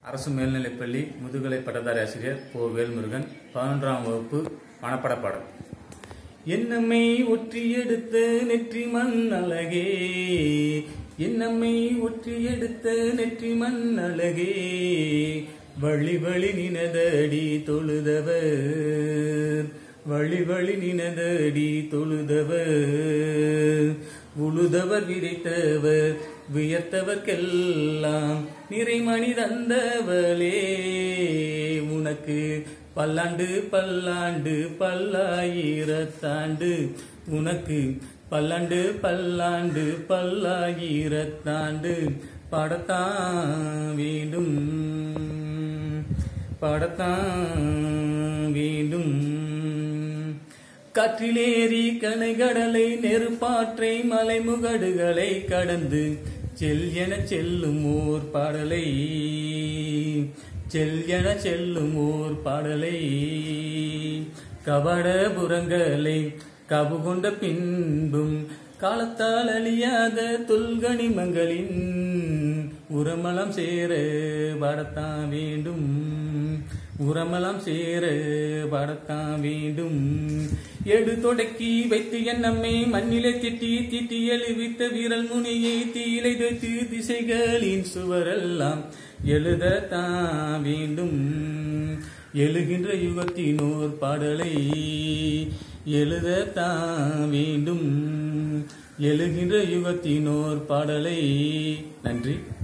அரசு மேல்நிலைப்பள்ளி முதுகலை பட்டதாரி ஆசிரியர் போ வேல்முருகன் பதினொன்றாம் வகுப்பு மனப்பட பாடல் என்னம்மை ஒற்றி எடுத்த நெற்றி மண் அழகே என்னம்மை ஒற்றி எடுத்த நெற்றி மண் அழகே வழி வழி நினதடி தொழுதவர் வழி வழி நினதடி தொழுதவர் உழுதவர் விதைத்தவர் வியர்த்தவர்க்கெல்லாம் நிறைமணி தந்தவளே உனக்கு பல்லாண்டு பல்லாண்டு பல்லாயிரத்தாண்டு உனக்கு பல்லாண்டு பல்லாண்டு பல்லாயிரத்தாண்டு படத்தான் வேண்டும் படத்தான் வேண்டும் காற்றிலேறி கனைகடலை நெருப்பாற்றை மலைமுகடுகளை கடந்து செல் என செல்லும் ஓர் பாடலை செல் என செல்லும் ஓர் பாடலை கபடபுரங்களை கபு கொண்ட பின்பும் காலத்தால் அழியாத தொல்கனிமங்களின் உரமலம் சேர பாடத்தான் வேண்டும் உரமலம் சேர பாடத்தான் வேண்டும் எடு தொடக்கி வைத்து என்னம்மை மண்ணிலே திட்டி திட்டி எழுவித்த வீரல் முனியை தீலை தைத்து திசைகளின் சுவரெல்லாம் எழுதத்தான் வேண்டும் எழுகின்ற யுகத்தினோர் பாடலை எழுதத்தான் வேண்டும் எழுகின்ற யுகத்தினோர் பாடலை நன்றி